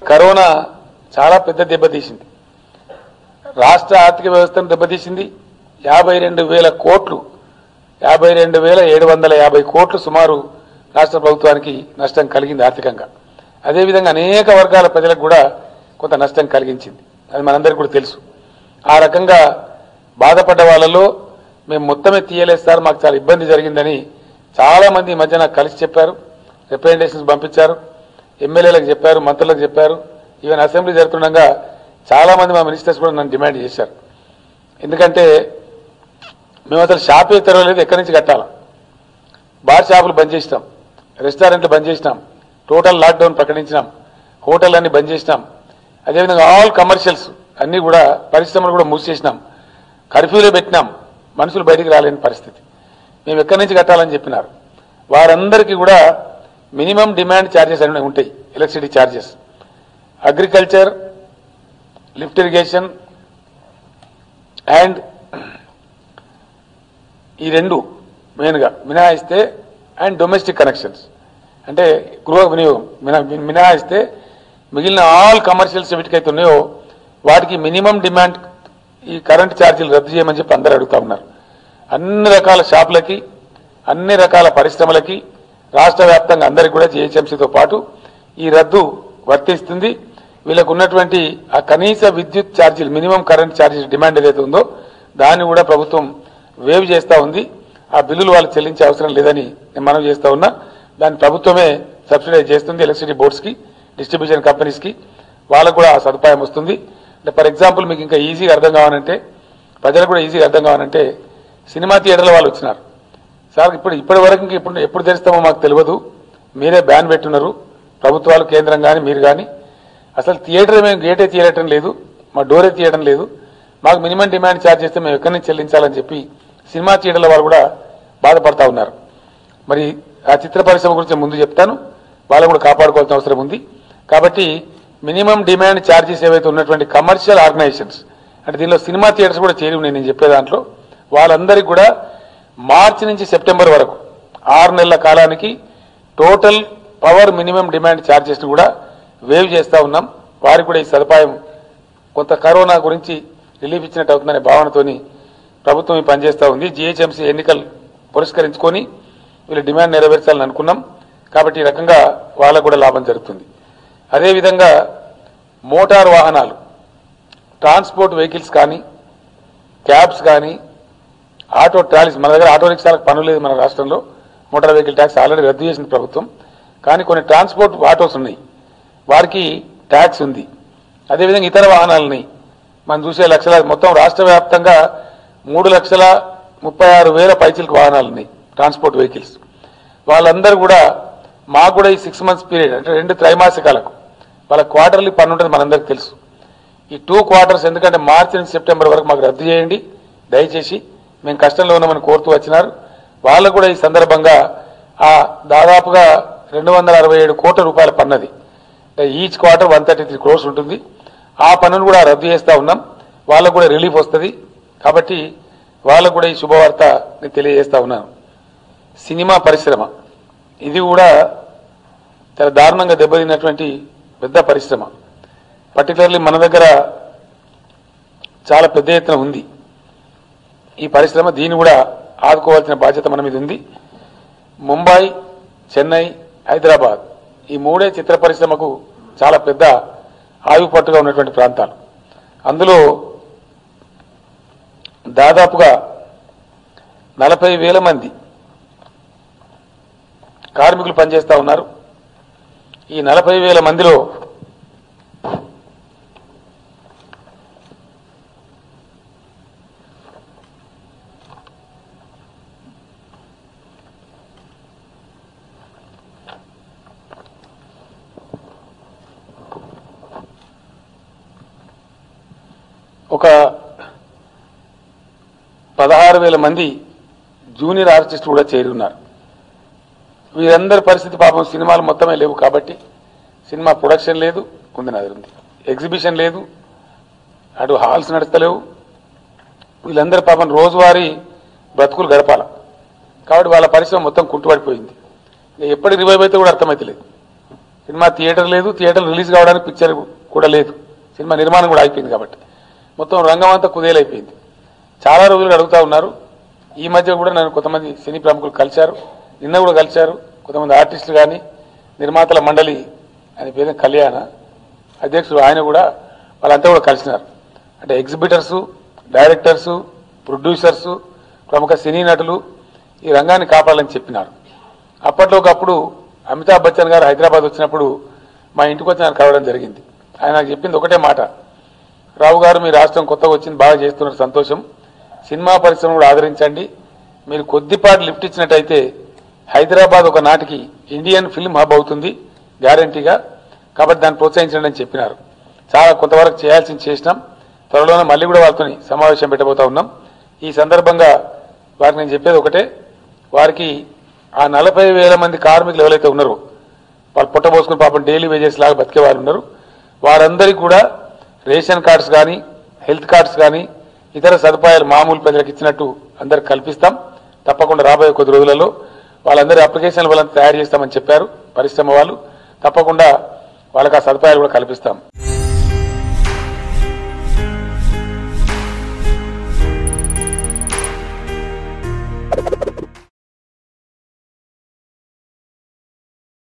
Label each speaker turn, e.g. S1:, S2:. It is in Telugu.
S1: కరోనా చాలా పెద్ద దెబ్బతీసింది రాష్ట్ర ఆర్థిక వ్యవస్థను దెబ్బతీసింది యాభై రెండు వేల కోట్లు యాభై రెండు వేల ఏడు వందల యాభై కోట్లు సుమారు రాష్ట్ర ప్రభుత్వానికి నష్టం కలిగింది ఆర్థికంగా అదేవిధంగా అనేక వర్గాల ప్రజలకు కూడా కొంత నష్టం కలిగించింది అది మనందరికీ కూడా తెలుసు ఆ రకంగా బాధపడ్డ వాళ్ళలో మేము మొత్తమే తీయలేదు సార్ మాకు చాలా ఇబ్బంది జరిగిందని చాలా మంది ఈ మధ్య నాకు కలిసి చెప్పారు రిప్రజెంటేషన్స్ పంపించారు ఎమ్మెల్యేలకు చెప్పారు మంత్రులకు చెప్పారు ఈవెన్ అసెంబ్లీ జరుగుతుండగా చాలా మంది మా మినిస్టర్స్ కూడా నన్ను డిమాండ్ చేశారు ఎందుకంటే మేము అసలు షాపే తెరవలేదు ఎక్కడి నుంచి కట్టాలా బార్ షాపులు బంద్ చేసినాం రెస్టారెంట్లు బంద్ చేసినాం టోటల్ లాక్డౌన్ ప్రకటించినాం హోటల్ అన్ని బంద్ చేసినాం అదేవిధంగా ఆల్ కమర్షియల్స్ అన్ని కూడా పరిశ్రమలు కూడా మూసేసినాం కర్ఫ్యూలో పెట్టినాం మనుషులు బయటికి రాలేని పరిస్థితి మేము ఎక్కడి నుంచి కట్టాలని చెప్పినారు వారందరికీ కూడా మినిమం డిమాండ్ ఛార్జెస్ అనేవి ఉంటాయి electricity charges agriculture lift irrigation and ఈ రెండు మెయిన్గా మినహాయిస్తే అండ్ డొమెస్టిక్ కనెక్షన్స్ అంటే గృహ వినియోగం మిన మినహాయిస్తే మిగిలిన ఆల్ కమర్షియల్స్ వీటికైతే ఉన్నాయో వాటికి మినిమం డిమాండ్ ఈ కరెంట్ ఛార్జీలు రద్దు చేయమని చెప్పి అందరూ అడుగుతా ఉన్నారు అన్ని రకాల షాపులకి అన్ని రకాల పరిశ్రమలకి రాష్ట్ర వ్యాప్తంగా అందరికి కూడా జిహెచ్ఎంసీతో పాటు ఈ రద్దు వర్తిస్తుంది వీళ్ళకు ఉన్నటువంటి ఆ కనీస విద్యుత్ ఛార్జీలు మినిమం కరెంట్ ఛార్జీలు డిమాండ్ ఏదైతే ఉందో దాన్ని కూడా ప్రభుత్వం వేవ్ చేస్తా ఉంది ఆ బిల్లులు వాళ్ళు చెల్లించే అవసరం లేదని నేను మనం చేస్తా ఉన్నా దాన్ని ప్రభుత్వమే సబ్సిడైజ్ చేస్తుంది ఎలక్ట్రిసిటీ బోర్డ్స్కి డిస్ట్రిబ్యూషన్ కంపెనీస్కి వాళ్ళకు కూడా ఆ సదుపాయం వస్తుంది అంటే ఫర్ ఎగ్జాంపుల్ మీకు ఇంకా ఈజీగా అర్థం కావాలంటే ప్రజలకు కూడా ఈజీగా అర్థం కావాలంటే సినిమా థియేటర్ల వాళ్ళు వచ్చినారు సార్ ఇప్పుడు ఇప్పటి వరకు ఇంక ఎప్పుడు ఎప్పుడు తెరుస్తామో మాకు తెలియదు మీరే బ్యాన్ పెట్టున్నారు ప్రభుత్వాలు కేంద్రం కానీ మీరు కానీ అసలు థియేటర్ మేము గేటే తీయటం లేదు మా డోరే తీయడం లేదు మాకు మినిమం డిమాండ్ ఛార్జ్ చేస్తే మేము ఎక్కడి నుంచి చెల్లించాలని చెప్పి సినిమా థియేటర్ల వాళ్ళు కూడా బాధపడతా ఉన్నారు మరి ఆ చిత్ర పరిశ్రమ గురించి ముందు చెప్తాను వాళ్ళు కూడా కాపాడుకోవాల్సిన అవసరం ఉంది కాబట్టి మినిమం డిమాండ్ ఛార్జెస్ ఏవైతే ఉన్నటువంటి కమర్షియల్ ఆర్గనైజేషన్స్ అంటే దీనిలో సినిమా థియేటర్స్ కూడా చేరి ఉన్నాయి నేను చెప్పే దాంట్లో వాళ్ళందరికీ కూడా మార్చి నుంచి సెప్టెంబర్ వరకు ఆరు నెలల కాలానికి total power minimum demand charges కూడా వేవ్ చేస్తా ఉన్నాం వారికి కూడా ఈ సదుపాయం కొంత కరోనా గురించి రిలీఫ్ ఇచ్చినట్టు అవుతుందనే భావనతోని ప్రభుత్వం ఈ పనిచేస్తూ ఉంది జిహెచ్ఎంసీ ఎన్నికలు పురస్కరించుకొని వీళ్ళ డిమాండ్ నెరవేర్చాలని అనుకున్నాం కాబట్టి ఈ రకంగా వాళ్ళకు కూడా లాభం జరుగుతుంది అదేవిధంగా మోటార్ వాహనాలు ట్రాన్స్పోర్ట్ వెహికల్స్ కానీ క్యాబ్స్ కానీ ఆటో ట్రాలీస్ మన దగ్గర ఆటో రిక్షాలకు పనులు లేదు మన రాష్ట్రంలో మోటార్ వెహికల్ ట్యాక్స్ ఆల్రెడీ రద్దు చేసింది ప్రభుత్వం కానీ కొన్ని ట్రాన్స్పోర్ట్ ఆటోస్ ఉన్నాయి వారికి ట్యాక్స్ ఉంది అదేవిధంగా ఇతర వాహనాలని మనం చూసే లక్షల మొత్తం రాష్ట్ర వ్యాప్తంగా మూడు లక్షల ముప్పై ఆరు వేల పైచిలకు వాహనాలు ఉన్నాయి ట్రాన్స్పోర్ట్ వెహికల్స్ వాళ్ళందరూ కూడా మాకు కూడా ఈ సిక్స్ మంత్స్ పీరియడ్ అంటే రెండు త్రైమాసికాలకు వాళ్ళ క్వార్టర్లీ పన్ను ఉంటుంది మనందరికీ తెలుసు ఈ టూ క్వార్టర్స్ ఎందుకంటే మార్చి నుంచి సెప్టెంబర్ వరకు మాకు రద్దు చేయండి దయచేసి మేము కష్టంలో ఉన్నామని కోరుతూ వచ్చినారు వాళ్ళకు కూడా ఈ సందర్భంగా ఆ దాదాపుగా రెండు వందల అరవై ఏడు కోట్ల రూపాయల పన్నది each quarter one thirty three crores ఉంటుంది ఆ పన్నును కూడా రద్దు చేస్తా ఉన్నాం వాళ్ళకు కూడా రిలీఫ్ వస్తుంది కాబట్టి వాళ్ళకు కూడా ఈ శుభవార్త నేను తెలియజేస్తా ఉన్నాను సినిమా పరిశ్రమ ఇది కూడా చాలా దారుణంగా దెబ్బతిన్నటువంటి పెద్ద పరిశ్రమ పర్టికులర్లీ మన దగ్గర చాలా పెద్ద ఎత్తున ఉంది ఈ పరిశ్రమ దీన్ని కూడా ఆదుకోవాల్సిన బాధ్యత మన మీద ఉంది ముంబై చెన్నై హైదరాబాద్ ఈ మూడే చిత్ర పరిశ్రమకు చాలా పెద్ద ఆయుపట్టుగా ఉన్నటువంటి ప్రాంతాలు అందులో దాదాపుగా నలభై వేల మంది కార్మికులు పనిచేస్తా ఉన్నారు ఈ నలభై వేల మందిలో ఒక పదహారు వేల మంది జూనియర్ ఆర్టిస్టులు కూడా చేరి ఉన్నారు వీరందరి పరిస్థితి పాపం సినిమాలు మొత్తమే లేవు కాబట్టి సినిమా ప్రొడక్షన్ లేదు కుందనగర్ ఉంది ఎగ్జిబిషన్ లేదు అటు హాల్స్ నడుస్తలేవు వీళ్ళందరి పాపం రోజువారీ బ్రతుకులు గడపాల కాబట్టి వాళ్ళ పరిశ్రమ మొత్తం కుంటుపడిపోయింది ఇక ఎప్పటి రివైవ్ అయితే కూడా అర్థమైతలేదు సినిమా థియేటర్ లేదు థియేటర్ రిలీజ్ కావడానికి పిక్చర్ కూడా లేదు సినిమా నిర్మాణం కూడా అయిపోయింది కాబట్టి మొత్తం రంగం అంతా కుదేలైపోయింది చాలా రోజులు అడుగుతా ఉన్నారు ఈ మధ్య కూడా నన్ను కొంతమంది సినీ ప్రముఖులు కలిశారు నిన్న కూడా కలిశారు కొంతమంది ఆర్టిస్టులు కానీ నిర్మాతల మండలి ఆయన పేరు కళ్యాణ అధ్యక్షుడు ఆయన కూడా వాళ్ళంతా కూడా కలిసినారు అంటే ఎగ్జిబిటర్సు డైరెక్టర్సు ప్రొడ్యూసర్సు ప్రముఖ సినీ నటులు ఈ రంగాన్ని కాపాడాలని చెప్పినారు అప్పట్లో ఒకప్పుడు అమితాబ్ బచ్చన్ గారు హైదరాబాద్ వచ్చినప్పుడు మా ఇంటికి వచ్చి ఆయన కలవడం జరిగింది ఆయన నాకు చెప్పింది ఒకటే మాట రావు గారు మీ రాష్ట్రం కొత్తగా వచ్చింది బాగా చేస్తున్నారు సంతోషం సినిమా పరిశ్రమ కూడా ఆదరించండి మీరు కొద్దిపాటి లిఫ్ట్ ఇచ్చినట్టయితే హైదరాబాద్ ఒక నాటికి ఇండియన్ ఫిల్మ్ హబ్ అవుతుంది గ్యారంటీగా కాబట్టి దాన్ని ప్రోత్సహించండి అని చెప్పినారు చాలా కొంతవరకు చేయాల్సింది చేసినాం త్వరలోనే మళ్ళీ కూడా వాళ్ళతో సమావేశం పెట్టబోతా ఉన్నాం ఈ సందర్భంగా వారికి నేను చెప్పేది ఒకటే వారికి ఆ నలభై వేల మంది కార్మికులు ఎవరైతే ఉన్నారో వాళ్ళు పుట్టబోసుకుని పాపం డైలీ వేజెస్ లాగా బతికే వారు ఉన్నారు వారందరికీ కూడా రేషన్ కార్డ్స్ కానీ హెల్త్ కార్డ్స్ కానీ ఇతర సదుపాయాలు మామూలు ప్రజలకు ఇచ్చినట్టు అందరికి కల్పిస్తాం తప్పకుండా రాబోయే కొద్ది రోజులలో వాళ్ళందరి అప్లికేషన్లు వాళ్ళని తయారు చేస్తామని చెప్పారు పరిశ్రమ వాళ్ళు తప్పకుండా వాళ్ళకి ఆ సదుపాయాలు కూడా కల్పిస్తాం